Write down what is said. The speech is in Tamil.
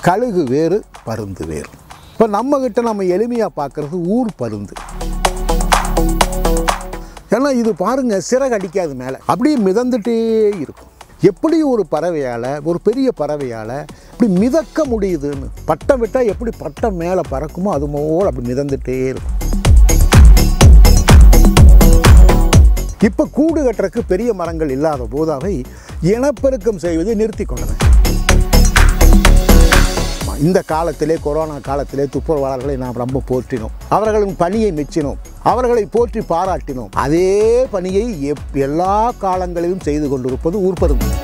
கழுகு வேறு பருந்து வேறு இப்போ நம்மக்கிட்ட நம்ம எளிமையாக பார்க்குறது ஊர் பருந்து ஏன்னா இது பாருங்க சிறகு அடிக்காது மேலே அப்படியே மிதந்துட்டே இருக்கும் எப்படி ஒரு பறவையால் ஒரு பெரிய பறவையால் இப்படி மிதக்க முடியுதுன்னு பட்டம் விட்டால் எப்படி பட்டம் மேலே பறக்குமோ அது போல் அப்படி மிதந்துட்டே இருக்கும் இப்போ கூடு கட்டுறதுக்கு பெரிய மரங்கள் இல்லாத போது அவை இனப்பெருக்கம் செய்வதை நிறுத்தி கொண்டன இந்த காலத்திலே கொரோனா காலத்திலே துப்புரவாளர்களை நாம் ரொம்ப போற்றினோம் அவர்களின் பணியை மெச்சினோம் அவர்களை போற்றி பாராட்டினோம் அதே பணியை எப் எல்லா காலங்களிலும் செய்து கொண்டிருப்பது ஊர்பருந்து